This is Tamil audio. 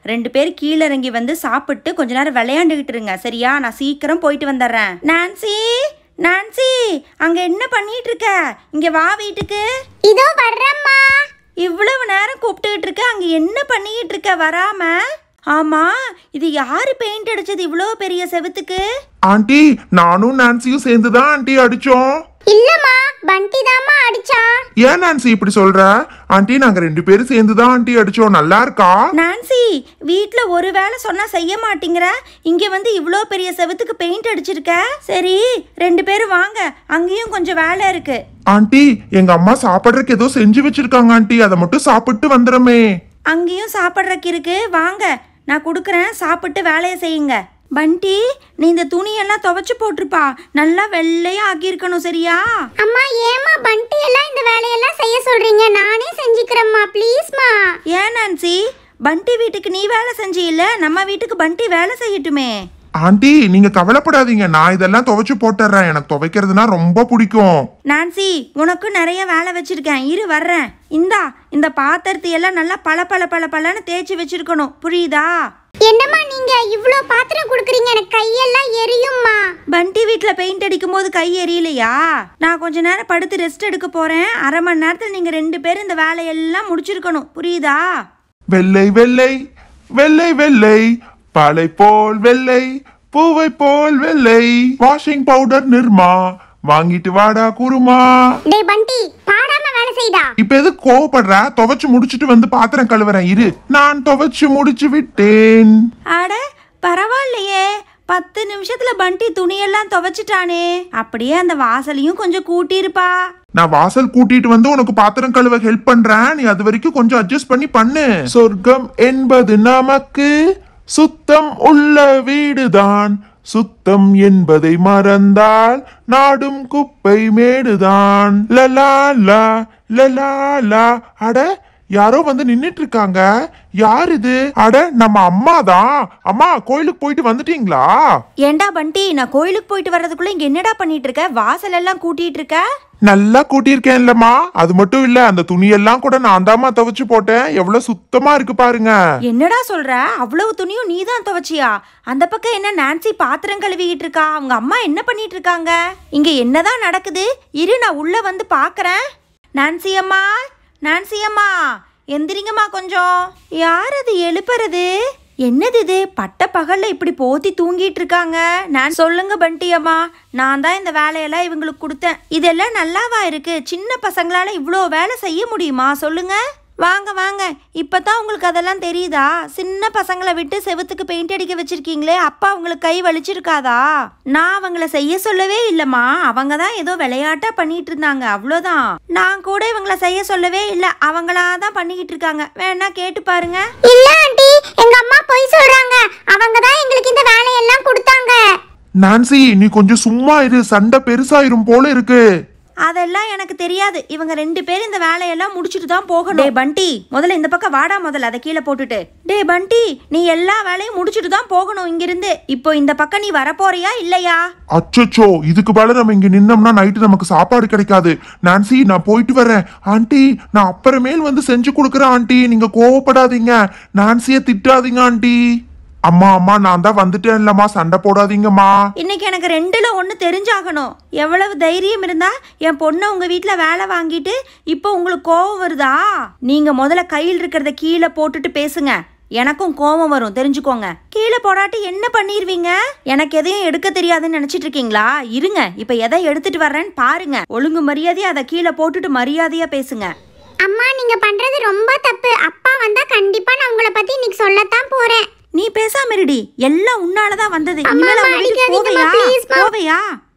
ரெண்டு பேர் கீழே இறங்கி வந்து சாப்பிட்டு கொஞ்ச நேரம் விளையாண்டுகிட்டு இருங்க சரியா நான் சீக்கிரம் போயிட்டு வந்துடுறேன் நான்சி நான்சி அங்க என்ன பண்ணிட்டு இருக்க இங்க வா வீட்டுக்கு இதோ வர்றேம்மா இவ்வளவு நேரம் கூப்பிட்டுக்கிட்டு இருக்க அங்க என்ன பண்ணிக்கிட்டு இருக்க வராம ஆமா இது யாரு பெயிண்ட் அடிச்சது இவ்வளோ பெரிய செவுத்துக்கு ஆண்டி நானும் நான்சியும் சேர்ந்து தான் ஆண்டி அடிச்சோம் இல்லம்மா பண்டி தாம்மா அடிச்சான் ஏன் நான்சி இப்படி சொல்ற ஆண்டி நாங்க ரெண்டு பேரும் சேர்ந்து தான் ஆண்டி அடிச்சோம் நல்லா இருக்கா நான்சி வீட்டில் ஒரு வேலை சொன்னா செய்ய மாட்டேங்கிற இங்க வந்து இவ்வளோ பெரிய செவுத்துக்கு பெயிண்ட் அடிச்சிருக்க சரி ரெண்டு பேரும் வாங்க அங்கேயும் கொஞ்சம் வேலை இருக்கு ஆண்டி எங்க அம்மா சாப்பிட்றதுக்கு ஏதோ செஞ்சு வச்சிருக்காங்க ஆண்டி அதை மட்டும் சாப்பிட்டு வந்துடுறோமே அங்கேயும் சாப்பிட்றக்கு இருக்கு வாங்க நான் கொடுக்குறேன் சாப்பிட்டு வேலையை செய்யுங்க பண்டி நீ இந்த துணியெல்லாம் துவைச்சு போட்டிருப்பா நல்லா வெள்ளையா ஆக்கியிருக்கணும் சரியா அம்மா ஏம்மா பண்டி எல்லாம் இந்த வேலையெல்லாம் செய்ய சொல்றீங்க நானே செஞ்சுக்கிறேம்மா ப்ளீஸ்மா ஏன் நான்சி பண்டி வீட்டுக்கு நீ வேலை செஞ்சி இல்ல நம்ம வீட்டுக்கு பண்டி வேலை செய்யட்டுமே ஆண்டி நீங்க கவலைப்படாதீங்க நான் இதெல்லாம் துவைச்சு போட்டுறேன் எனக்கு துவைக்கிறதுனா ரொம்ப பிடிக்கும் நான்சி உனக்கும் நிறைய வேலை வச்சிருக்கேன் இரு வர்றேன் இந்தா இந்த பாத்திரத்தை எல்லாம் நல்லா பல பல பல பலன்னு தேய்ச்சி வச்சிருக்கணும் புரியுதா என்னம்மா நீங்க இவ்ளோ பாத்திரம் கொடுக்குறீங்க எனக்கு கையெல்லாம் எரியும்மா பண்டி வீட்டில் பெயிண்ட் அடிக்கும் போது கை எரியலையா நான் கொஞ்ச நேரம் படுத்து ரெஸ்ட் எடுக்க போறேன் அரை மணி நேரத்தில் நீங்க ரெண்டு பேரும் இந்த வேலையெல்லாம் முடிச்சிருக்கணும் புரியுதா வெள்ளை வெள்ளை வெள்ளை வெள்ளை பாலை போல் வெள்ளை பூவை போல் வெள்ளை வாஷிங் பவுடர் நிர்மா வாங்கிட்டு வாடா குருமா டேய் பண்டி பாடாம வேலை செய்டா இப்ப எது கோவப்படுற துவைச்சு முடிச்சிட்டு வந்து பாத்திரம் கழுவுறேன் இரு நான் துவைச்சு முடிச்சு விட்டேன் அட பரவாயில்லையே பத்து நிமிஷத்துல பண்டி துணியெல்லாம் துவைச்சிட்டானே அப்படியே அந்த வாசலையும் கொஞ்சம் கூட்டியிருப்பா நான் வாசல் கூட்டிட்டு வந்து உனக்கு பாத்திரம் கழுவ ஹெல்ப் பண்றேன் நீ அது வரைக்கும் கொஞ்சம் அட்ஜஸ்ட் பண்ணி பண்ணு சொர்க்கம் என்பது நமக்கு சுத்தம் உள்ள வீடுதான் சுத்தம் என்பதை மறந்தால் நாடும் குப்பை மேடுதான் லலா லா லலா லா அட யாரோ வந்து நின்னுட்டு இருக்காங்க யார் இது அட நம்ம அம்மா தான் அம்மா கோயிலுக்கு போயிட்டு வந்துட்டீங்களா ஏண்டா பண்டி நான் கோயிலுக்கு போயிட்டு வர்றதுக்குள்ள இங்க என்னடா பண்ணிட்டு இருக்க வாசல் எல்லாம் கூட்டிட்டு இருக்க நல்லா கூட்டியிருக்கேன்லம்மா அது மட்டும் இல்ல அந்த துணியெல்லாம் கூட நான் தாம்மா துவைச்சு போட்டேன் எவ்வளவு சுத்தமா இருக்கு பாருங்க என்னடா சொல்ற அவ்வளவு துணியும் நீ தான் துவைச்சியா அந்த பக்கம் என்ன நான்சி பாத்திரம் கழுவிக்கிட்டு இருக்கா அவங்க அம்மா என்ன பண்ணிட்டு இருக்காங்க இங்க என்னதான் நடக்குது இரு நான் உள்ள வந்து பாக்குறேன் நான்சி அம்மா நான்சி அம்மா எந்திரிங்கம்மா கொஞ்சம் யார் அது எழுப்புறது என்னது இது பட்ட பகல்ல இப்படி போத்தி தூங்கிட்டு இருக்காங்க நான் சொல்லுங்க பண்டி அம்மா நான் தான் இந்த வேலையெல்லாம் இவங்களுக்கு கொடுத்தேன் இதெல்லாம் நல்லாவா இருக்கு சின்ன பசங்களால இவ்வளோ வேலை செய்ய முடியுமா சொல்லுங்க வாங்க வாங்க இப்பதான் உங்களுக்கு அதெல்லாம் தெரியுதா சின்ன பசங்களை விட்டு செவுத்துக்கு பெயிண்ட் அடிக்க வச்சிருக்கீங்களே அப்பா உங்களுக்கு கை வலிச்சிருக்காதா நான் அவங்கள செய்ய சொல்லவே இல்லம்மா அவங்க தான் ஏதோ விளையாட்டா பண்ணிட்டு இருந்தாங்க அவ்வளோதான் நான் கூட இவங்கள செய்ய சொல்லவே இல்லை அவங்களா தான் பண்ணிக்கிட்டு இருக்காங்க வேணா கேட்டு பாருங்க இல்ல ஆண்டி எங்க அம்மா பொய் சொல்றாங்க அவங்க தான் எங்களுக்கு இந்த வேலையெல்லாம் கொடுத்தாங்க நான்சி நீ கொஞ்சம் சும்மா இரு சண்டை பெருசாயிரும் போல இருக்கு அதெல்லாம் எனக்கு தெரியாது இவங்க ரெண்டு பேரும் இந்த வேலையெல்லாம் முடிச்சுட்டு தான் போகணும் டே பண்டி முதல்ல இந்த பக்கம் வாடா முதல்ல அதை கீழே போட்டுட்டு டே பண்டி நீ எல்லா வேலையும் முடிச்சுட்டு தான் போகணும் இங்கிருந்து இப்போ இந்த பக்கம் நீ வரப்போறியா இல்லையா அச்சச்சோ இதுக்கு மேல நம்ம இங்க நின்னோம்னா நைட்டு நமக்கு சாப்பாடு கிடைக்காது நான்சி நான் போயிட்டு வரேன் ஆண்டி நான் அப்புறமேல் வந்து செஞ்சு கொடுக்குறேன் ஆண்டி நீங்க கோவப்படாதீங்க நான்சிய திட்டாதீங்க ஆண்டி அம்மா அம்மா நான் தான் வந்துட்டேன் இல்லம்மா சண்டை போடாதீங்கம்மா இன்னைக்கு எனக்கு ரெண்டுல ஒன்று தெரிஞ்சாகணும் எவ்வளவு தைரியம் இருந்தா என் பொண்ணை உங்க வீட்டில் வேலை வாங்கிட்டு இப்போ உங்களுக்கு கோவம் வருதா நீங்க முதல்ல கையில் இருக்கிறத கீழே போட்டுட்டு பேசுங்க எனக்கும் கோபம் வரும் தெரிஞ்சுக்கோங்க கீழே போடாட்டி என்ன பண்ணிடுவீங்க எனக்கு எதையும் எடுக்க தெரியாதுன்னு நினைச்சிட்டு இருக்கீங்களா இருங்க இப்போ எதை எடுத்துட்டு வர்றேன்னு பாருங்க ஒழுங்கு மரியாதையா அதை கீழே போட்டுட்டு மரியாதையா பேசுங்க அம்மா நீங்க பண்றது ரொம்ப தப்பு அப்பா வந்தா கண்டிப்பா நான் உங்களை பத்தி இன்னைக்கு சொல்லத்தான் போறேன் நீ பேசாம இருடி எல்லாம் உன்னாலதான் வந்தது அம்மா, இனிமேல் அவங்க அம்மா, வீட்டுக்கு அடிக்காதீங்கம்மா, போவையா please மா. போவையா